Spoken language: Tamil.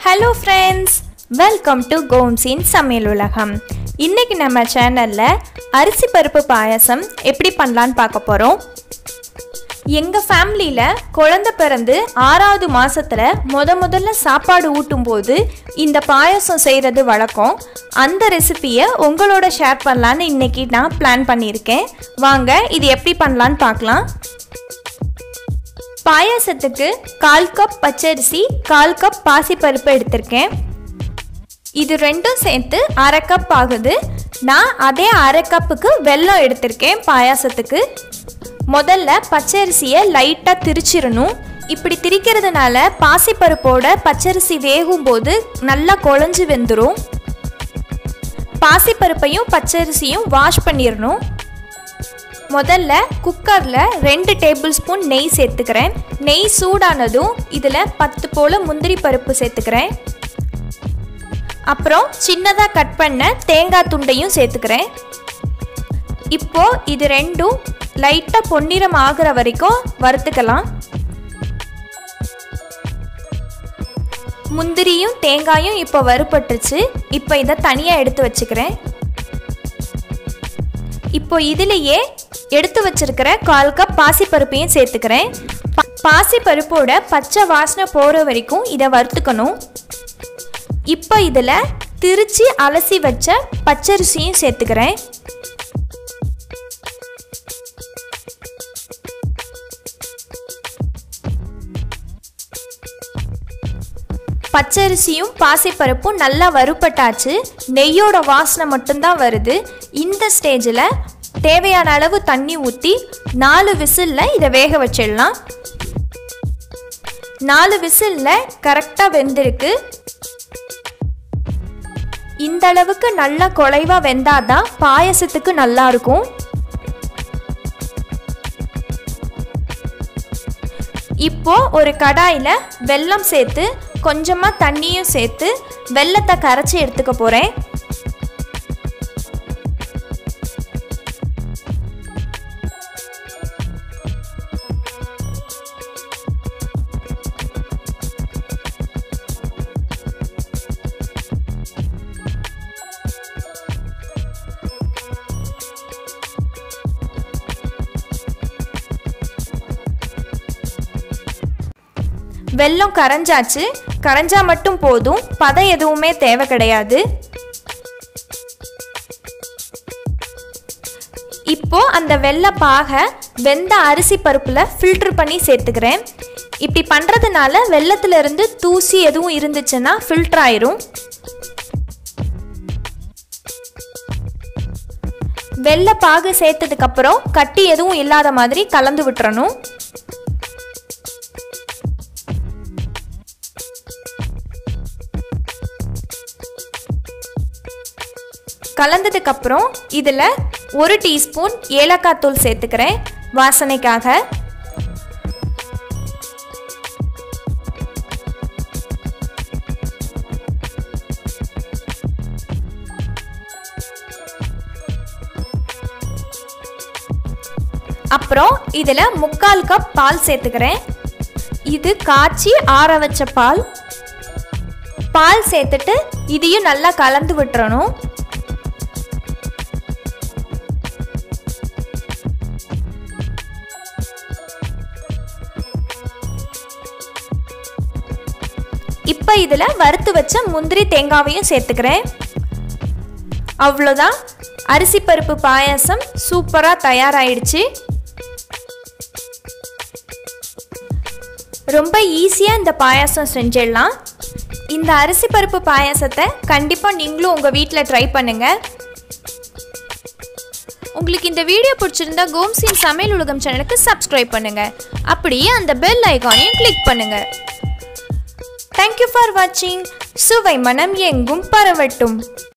ஹலோ ஃப்ரெண்ட்ஸ் வெல்கம் டு கோம்ஸின் சமையல் உலகம் இன்னைக்கு நம்ம சேனலில் அரிசி பருப்பு பாயாசம் எப்படி பண்ணலான்னு பார்க்க போகிறோம் எங்கள் ஃபேமிலியில் குழந்தை பிறந்து ஆறாவது மாசத்துல முத முதல்ல சாப்பாடு ஊட்டும்போது இந்த பாயாசம் செய்கிறது வழக்கம் அந்த ரெசிபியை உங்களோட ஷேர் பண்ணலான்னு இன்னைக்கு நான் பிளான் பண்ணியிருக்கேன் வாங்க இது எப்படி பண்ணலான்னு பார்க்கலாம் பாயாசத்துக்கு கால் கப் பச்சரிசி கால் கப் பாசிப்பருப்பு எடுத்திருக்கேன் இது ரெண்டும் சேர்த்து அரை கப் ஆகுது நான் அதே அரை கப்புக்கு வெல்லம் எடுத்திருக்கேன் பாயாசத்துக்கு முதல்ல பச்சரிசியை லைட்டாக திரிச்சிடணும் இப்படி திரிக்கிறதுனால பாசிப்பருப்போட பச்சரிசி வேகும்போது நல்லா குழஞ்சி வெந்துடும் பாசிப்பருப்பையும் பச்சரிசியும் வாஷ் பண்ணிடணும் முதல்ல குக்கரில் ரெண்டு டேபிள் ஸ்பூன் நெய் சேர்த்துக்கிறேன் நெய் சூடானதும் இதில் பத்து போல் முந்திரி பருப்பு சேர்த்துக்கிறேன் அப்புறம் சின்னதாக கட் பண்ண தேங்காய் துண்டையும் சேர்த்துக்கிறேன் இப்போ இது ரெண்டும் லைட்டாக பொன்னிறம் ஆகிற வரைக்கும் வறுத்துக்கலாம் முந்திரியும் தேங்காயும் இப்போ வறுபட்டுருச்சு இப்போ இதை தனியாக எடுத்து வச்சுக்கிறேன் இப்போ இதுலேயே எடுத்து வச்சிருக்கிற கால் கப் பாசிப்பருப்பையும் சேர்த்துக்கிறேன் பா- பாசிப்பருப்போட பச்சை வாசனை போகிற வரைக்கும் இதை வறுத்துக்கணும் இப்போ இதில் திரிச்சு அலசி வச்ச பச்சரிசியும் சேர்த்துக்கிறேன் பச்சரிசியும் பாசிப்பருப்பும் நல்லா வறுபட்டாச்சு நெய்யோட வாசனை மட்டும்தான் வருது இந்த ஸ்டேஜில் தேவையான அளவு தண்ணி ஊற்றி நாலு விசிலில் இதை வேக வச்சிடலாம் நாலு விசிலில் கரெக்டாக வெந்திருக்கு இந்த அளவுக்கு நல்லா குலைவாக வெந்தாதான் பாயசத்துக்கு நல்லா இருக்கும் இப்போ ஒரு கடாயில் வெல்லம் சேர்த்து கொஞ்சமாக தண்ணியும் சேர்த்து வெல்லத்தை கரைச்சி எடுத்துக்க போகிறேன் வெல்லம் கரைஞ்சாச்சு கரைஞ்சா மட்டும் போதும் பதம் எதுவுமே தேவை கிடையாது இப்போ அந்த வெள்ளை பாகை வெந்த அரிசி பருப்புல ஃபில்டர் பண்ணி சேர்த்துக்கிறேன் இப்படி பண்றதுனால வெள்ளத்துல இருந்து தூசி எதுவும் இருந்துச்சுன்னா ஃபில்டர் ஆயிரும் வெள்ளை பாகு சேர்த்ததுக்கு அப்புறம் கட்டி எதுவும் இல்லாத மாதிரி கலந்து விட்டுறணும் கலந்ததுக்கு அப்புறம் இதில் ஒரு டீஸ்பூன் ஏலக்காய் தூள் சேர்த்துக்கிறேன் வாசனைக்காக அப்புறம் இதில் முக்கால் கப் பால் சேர்த்துக்கிறேன் இது காய்ச்சி ஆற வச்ச பால் பால் சேர்த்துட்டு இதையும் நல்லா கலந்து விட்டுறணும் இப்போ இதில் வறுத்து வச்ச முந்திரி தேங்காவையும் சேர்த்துக்கிறேன் அவ்வளோதான் அரிசி பருப்பு பாயாசம் சூப்பராக தயாராகிடுச்சு ரொம்ப ஈஸியாக இந்த பாயாசம் செஞ்சிடலாம் இந்த அரிசி பருப்பு பாயாசத்தை கண்டிப்பாக நீங்களும் உங்கள் வீட்டில் ட்ரை பண்ணுங்கள் உங்களுக்கு இந்த வீடியோ பிடிச்சிருந்தா கோம்ஸின் சமையல் உலகம் சேனலுக்கு சப்ஸ்கிரைப் பண்ணுங்க அப்படியே அந்த பெல் ஐகானையும் கிளிக் பண்ணுங்க தேங்க்யூ ஃபார் வாட்சிங் சுவை மனம் எங்கும் பரவட்டும்